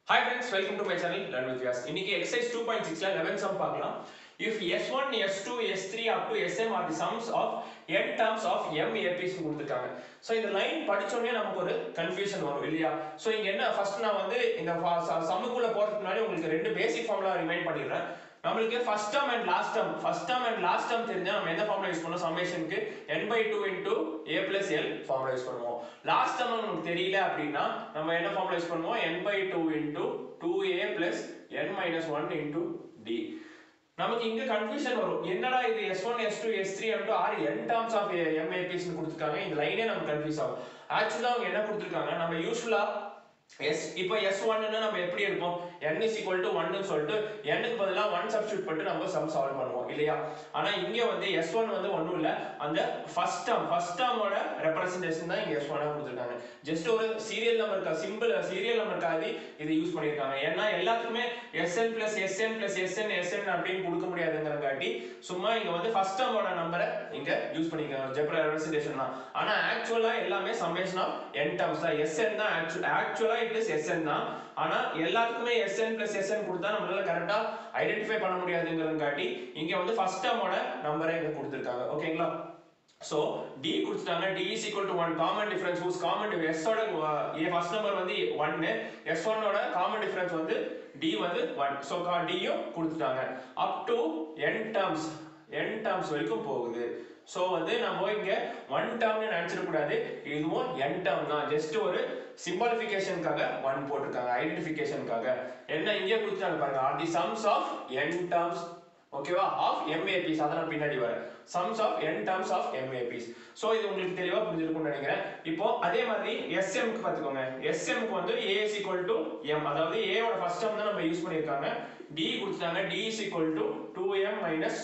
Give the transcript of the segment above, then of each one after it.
hi friends welcome to my channel learn with Vyas இன்னைக்கு exercise two point சிக்ஸ்ல eleven sum பார்க்கலாம் if S one S two S three up to SM are the sums of N terms of M APs கொடுத்துருக்காங்க so இந்த line படிச்சோடனே நமக்கு ஒரு confusion வரும் இல்லையா ஸோ இங்க என்ன ஃபர்ஸ்ட் நான் வந்து இந்த சம்முக்குள்ள போறதுக்கு முன்னாடி உங்களுக்கு ரெண்டு பேசிக் ஃபார்முலா ரிமைண்ட் பண்ணிடுறேன் நம்மளுக்கு first term and last term first term and last term தெரிஞ்சா நம்ம எந்த ஃபார்முலா யூஸ் பண்ணோம் சம்மேஷனுக்கு n by two into A plus L formula use பண்ணுவோம் லாஸ்ட் டேர்ம் நமக்கு தெரியல அப்படின்னா நம்ம என்ன ஃபார்முலா யூஸ் பண்ணுவோம் n by two into two A plus N minus one into D நமக்கு இங்க கன்ஃபியூஷன் வரும் என்னடா இது S one S two S three M are N terms of எம்ஏபிஸ் கொடுத்துருக்காங்க இந்த லைனே நமக்கு கன்ஃபியூஸ் ஆகும் ஆக்சுவலா அவங்க என்ன கொடுத்துருக்காங்க நம்ம யூஸ்ஃபுல்லா எஸ் இப்போ எஸ் ஒன்னு நம்ம எப்படி இருக்கும் n இஸ் ஈக்குவல் டு ஒன்னு சொல்லிட்டு n-க்கு பதிலா ஒன் சப்ஸ்டியூட் பண்ணிட்டு நம்ம சம் சால்வ் பண்ணுவோம் இல்லையா ஆனா இங்க வந்து எஸ் ஒன் வந்து ஒண்ணும் இல்ல அந்த ஃபர்ஸ்ட் டேர்ம் ஃபர்ஸ்ட் டேர்மோட ரெப்ரசன்டேஷன் தான் இங்க எஸ் ஒன்னா கொடுத்துருக்காங்க ஜஸ்ட் ஒரு சீரியல் நம்பருக்கு சிம்பிள் சீரியல் நம்பருக்காக இது யூஸ் பண்ணிருக்காங்க ஏன்னா எல்லாத்துக்குமே SN plus SN plus SN SN அப்படின்னு கொடுக்க முடியாதுங்கிறங்காட்டி சும்மா இங்க வந்து ஃபர்ஸ்ட் டேர்மோட நம்பரை இங்க யூஸ் பண்ணிருக்காங்க ஜெப்ரா ரெப்ரசன்டேஷன் தான் ஆனா ஆக்சுவலா எல்லாமே சம்மேஷன் ஆஃப் என் டேர்ம்ஸ் தான் எஸ்என் தான் ஆக்சுவலா இட் இஸ் எஸ்என் தான் ஆனா எல்லாத்துக்குமே எஸ்என் பிளஸ் எஸ்என் கொடுத்தா நம்மளால கரெக்டா ஐடென்டிஃபை பண்ண முடியாதுங்கிறங்காட்டி இங்க வந்து ஃபர்ஸ்ட் டேர்மோட நம்பரை இங்க கொடுத்துருக்காங்க ஓகேங்களா சோ d கொடுத்துட்டாங்க d is equal to 1 common difference whose common s ஓட ஏ ஃபர்ஸ்ட் நம்பர் வந்து 1 s1 ஓட காமன் டிஃபரன்ஸ் வந்து d வந்து 1 சோ d யும் கொடுத்துட்டாங்க up to n terms n terms வரைக்கும் போகுது சோ வந்து நம்ம இங்க ஒன் டேர்ம்னு நினைச்சிட கூடாது இதுவும் n டேர்ம் தான் ஜஸ்ட் ஒரு சிம்பாலிஃபிகேஷனுக்காக ஒன் போட்டிருக்காங்க ஐடென்டிஃபிகேஷனுக்காக என்ன இங்கே கொடுத்துட்டாங்க பாருங்க are the sums of n terms ஓகேவா ஆஃப் MAPs அத நான் பின்னாடி வரேன் sums of n terms of MAPs so இது உங்களுக்கு தெளிவா புரிஞ்சிருக்கும்னு நினைக்கிறேன் இப்போ அதே மாதிரி SM க்கு பாத்துக்கோங்க SM க்கு வந்து A is equal to M அதாவது A ஓட ஃபர்ஸ்ட் டர்ம் தான் நம்ம யூஸ் பண்ணிருக்காங்க D கொடுத்தாங்க D is equal to 2M minus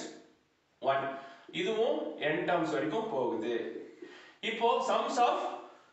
1 இதுவும் n டர்ம்ஸ் வரைக்கும் போகுது இப்போ sums of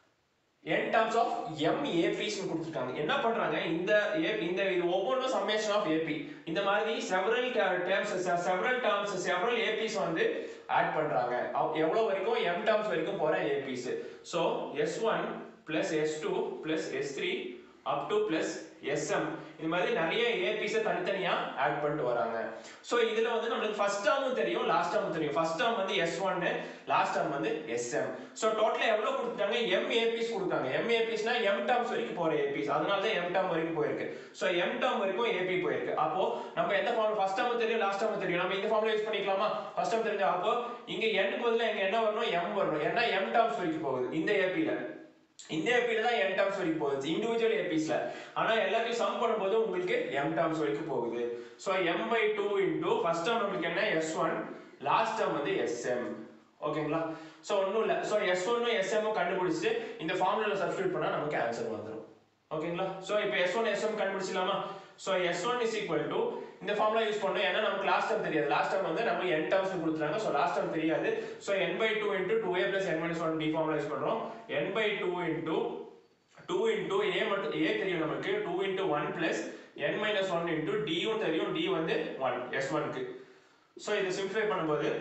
n terms of m APs னு கொடுத்திருக்காங்க என்ன பண்றாங்க இந்த A- இந்த இது ஒவ்வொன்றும் summation of AP இந்த மாதிரி several ter- terms se- several terms several APs வந்து ஆட் பண்றாங்க அவ்- எவ்வளவு வரைக்கும் m terms வரைக்கும் போற APs so S1 plus S2 plus S3 up to plus SM இந்த மாதிரி நிறைய APs -அ தனித்தனியா ஆட் பண்ணிட்டு வராங்க சோ இதுல வந்து நம்மளுக்கு ஃபர்ஸ்ட் டேர்மும் தெரியும் லாஸ்ட் டேர்மும் தெரியும் ஃபர்ஸ்ட் டேர்ம் வந்து S1 லாஸ்ட் டேர்ம் வந்து SM சோ டோட்டலா எவ்வளவு கொடுத்துட்டாங்க M APs கொடுத்தாங்க M APs னா M டேர்ம்ஸ் வரைக்கும் போற APs அதனால தான் M டேர்ம் வரைக்கும் போயிருக்கு சோ M டேர்ம் வரைக்கும் AP போயிருக்கு அப்போ நம்ம எந்த ஃபார்ம் ஃபர்ஸ்ட் டேர்ம் தெரியும் லாஸ்ட் டேர்ம் தெரியும் நம்ம இந்த ஃபார்முலா யூஸ் பண்ணிக்கலாமா ஃபர்ஸ்ட் டேர்ம் தெரிஞ்சா அப்போ இங்க n க்கு பதிலா இங்க என்ன வரணும் M வரணும் ஏன்னா M டேர்ம்ஸ் வரைக்கும் போகுது இந்த AP ல இந்த ஏபில தான் n டர்ம்ஸ் வரைக்கும் போகுது இண்டிவிஜுவல் ஏபிஸ்ல ஆனா எல்லாத்தையும் சம் பண்ணும்போது உங்களுக்கு m டர்ம்ஸ் வரைக்கும் போகுது so m by two into first term நம்மளுக்கு என்ன s1 லாஸ்ட் டர்ம் வந்து sm ஓகேங்களா சோ ஒண்ணும் இல்ல சோ s1 உம் sm உம் கண்டுபிடிச்சிட்டு இந்த ஃபார்முலால சப்ஸ்டிட்யூட் பண்ணா நமக்கு ஆன்சர் வந்துரும் ஓகேங்களா சோ இப்போ s1 sm கண்டுபிடிச்சலாமா so s1 is equal to இந்த ஃபார்முலா யூஸ் பண்ணோம் ஏன்னா நமக்கு லாஸ்ட் டர்ம் தெரியாது லாஸ்ட் டர்ம் வந்து நம்ம n டர்ம்ஸ் கொடுத்துறாங்க சோ லாஸ்ட் டர்ம் தெரியாது so n by 2 into 2a plus n minus 1 d formula use பண்றோம் n by 2 into 2 into a மட்டும் a தெரியும் நமக்கு 2 into 1 plus n minus 1 into d யும் தெரியும் d வந்து 1 s1 க்கு சோ இதை சிம்பிளிஃபை பண்ணும்போது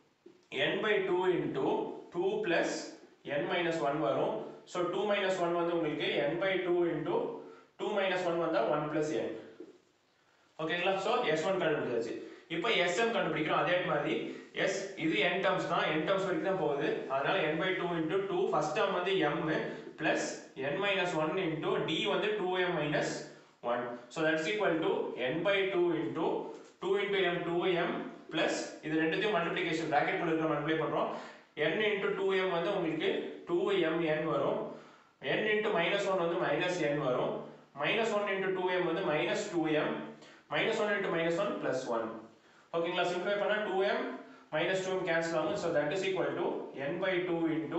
n by 2 into 2 plus n minus 1 வரும் so 2 minus 1 வந்து உங்களுக்கு n by 2 into 2 minus 1 வந்தா 1 plus n ஓகேங்களா சோ s1 கண்டுபிடிச்சாச்சு இப்போ sm கண்டுபிடிக்கிறோம் அதே மாதிரி s இது n டர்ம்ஸ் தான் n டர்ம்ஸ் வரைக்கும் தான் போகுது அதனால n by 2 into 2 first term வந்து m plus n minus 1 into d வந்து 2m minus 1 so that's equal to n by 2 into 2 into m 2m plus இது ரெண்டுத்தையும் மல்டிப்ளிகேஷன் பிராக்கெட் குள்ள இருக்க மல்டிப்ளை பண்றோம் n into 2m வந்து உங்களுக்கு 2mn வரும் n into minus 1 வந்து minus n வரும் minus 1 into 2m வந்து minus 2m minus 1 into minus 1 plus 1 ஓகேங்களா சிம்பிளை பண்ணா 2m minus 2m கேன்சல் ஆகும் so that is equal to n by 2 into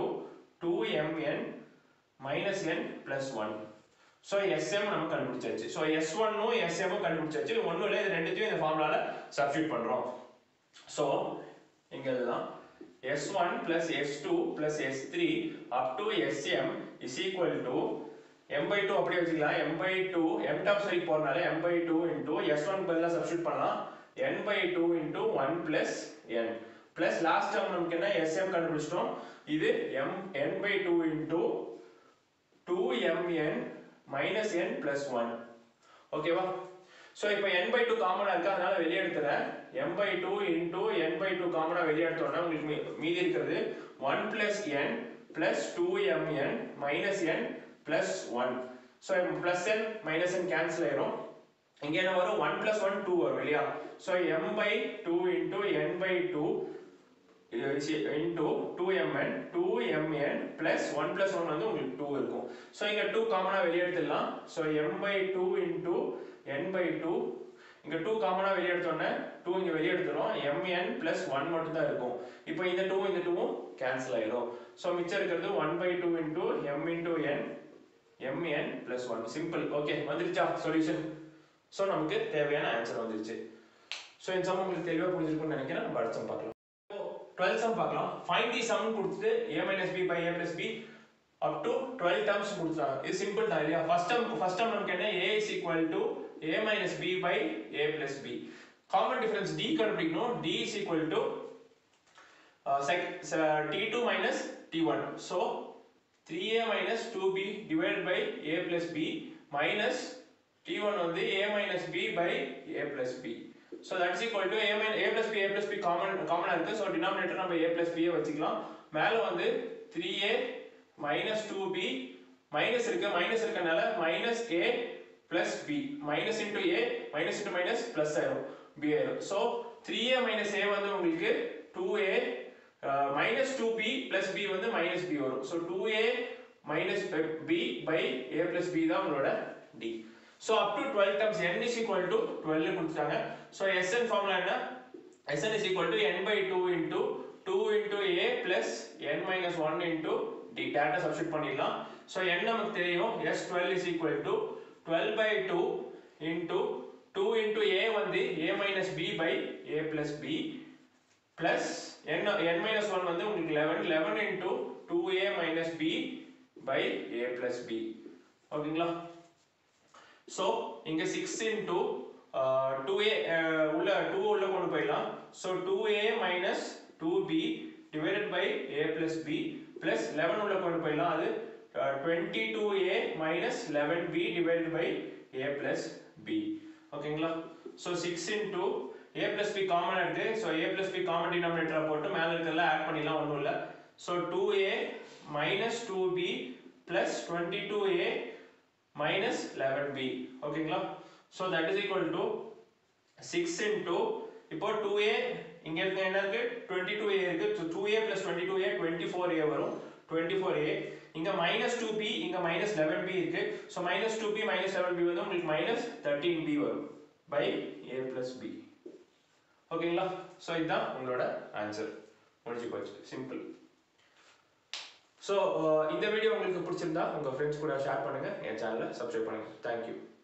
2mn minus n plus 1 so sm நம்ம கண்டுபிடிச்சாச்சு so s1 உம் sm உம் கண்டுபிடிச்சாச்சு ஒண்ணும் இல்ல இது ரெண்டுத்தையும் இந்த ஃபார்முலால சப்ஸ்டிட் பண்றோம் so இங்க இதுதான் s1 plus s2 plus s3 up to sm is equal to m by 2 அப்படியே வச்சுக்கலாம் m by 2 m terms வரைக்கும் போறனால m by 2 into s1 பதிலா சப்ஸ்டிட் பண்ணலாம் n by 2 into 1 plus n plus last term நமக்கு என்ன sm கண்டுபிடிச்சிட்டோம் இது m n by 2 into 2mn minus n plus 1 ஓகேவா ஸோ இப்போ n பை டூ காமனாக இருக்கு அதனால வெளியே எடுத்துறேன் m by two into n by two காமனாக வெளியே எடுத்தோம்னா உங்களுக்கு மீ- மீதி இருக்கிறது one plus N plus two MN minus N plus one so plus N minus N cancel ஆயிரும் இங்க என்ன வரும் ஒன் பிளஸ் ஒன் டூ வரும் இல்லையா so M by two into N by two into two MN two MN plus one plus one வந்து உங்களுக்கு two இருக்கும் so இங்க டூ காமனாக வெளியே எடுத்துடலாம் so M by two into N by two இங்க டூ காமனாக வெளியே எடுத்தோன்னே டூ இங்க வெளியே எடுத்துரும் எம்என் பிளஸ் ஒன் மட்டும் தான் இருக்கும் இப்போ இந்த டூ இந்த டூவும் கேன்சல் ஆயிடும் ஸோ மிச்சம் இருக்கிறது one by two into M into N MN plus one simple okay வந்துருச்சா சொல்யூஷன் ஸோ நமக்கு தேவையான ஆன்சர் வந்துருச்சு ஸோ இந்த சம் உங்களுக்கு தெளிவாக புரிஞ்சிருக்கும்னு நினைக்கிறேன் நம்ம அடுத்த சம் பார்க்கலாம் டுவெல் சம் பார்க்கலாம் ஃபைண்ட் தி சம் கொடுத்துட்டு A minus B by A plus B up to twelve terms கொடுத்துருக்காங்க இது சிம்பிள் தான் இல்லையா ஃபர்ஸ்ட் டேர்ம் ஃபர்ஸ்ட் டேர்ம் நமக்கு என்ன A is equal to A minus B by A plus B common difference D கண்டுபிடிக்கணும் D is equal to D two minus D one so three A minus two B divide by A plus B minus D one வந்து A minus B by A plus B so that's equal to A mine A plus B A plus B common காமனாக இருக்குது so denominator நம்ம ஏ plus pie வச்சுக்கலாம் மேலே வந்து three A minus two B minus இருக்கு minus இருக்கனால minus A plus B minus into A minus into minus plus ஆயிரும் B ஆயிரும் so three A minus A வந்து உங்களுக்கு two A minus two B plus B வந்து minus B வரும் so two A minus B by A plus B தான் உங்களோட D so up to twelve terms n is equal to twelve கொடுத்துட்டாங்க so SN formula என்ன SN is equal to N by two into two into A plus N minus one into D data substitute பண்ணிடலாம் so n நமக்கு தெரியும் S twelve is equal to twelve by two into two into A வந்து A minus B by A plus B plus n n minus one வந்து உங்களுக்கு eleven eleven into two A minus B by A plus B ஓகேங்களா so இங்க six into two ஏ உள்ள two உள்ள கொண்டு போயிடலாம் so two A minus two B divided by A plus B plus eleven உள்ள கொண்டு போயிடலாம் அது twenty two A minus eleven B divided by A plus B ஓகேங்களா so six into A plus B common எடுத்து so A plus B common டினாமினேட்டரை போட்டு மேலே இருக்கிறதெல்லாம் ஆட் பண்ணிடலாம் ஒன்றும் இல்லை so two A minus two B plus twenty two A minus 11b ஓகேங்களா so that is equal to 6 into இப்போ 2a இங்க இருக்கு என்ன இருக்கு 22a இருக்கு so 2a plus 22a 24a வரும் 24a இங்க minus 2b இங்க minus 11b இருக்கு so minus 2b minus 11b வந்து உங்களுக்கு minus 13b வரும் by a plus b ஓகேங்களா so இதுதான் உங்களோட ஆன்சர் முடிஞ்சு போச்சு சிம்பிள் ஸோ இந்த வீடியோ உங்களுக்கு பிடிச்சிருந்தா உங்கள் ஃப்ரெண்ட்ஸ் கூட ஷேர் பண்ணுங்கள் என் சேனலை சப்ஸ்கிரைப் பண்ணுங்கள் தேங்க்யூ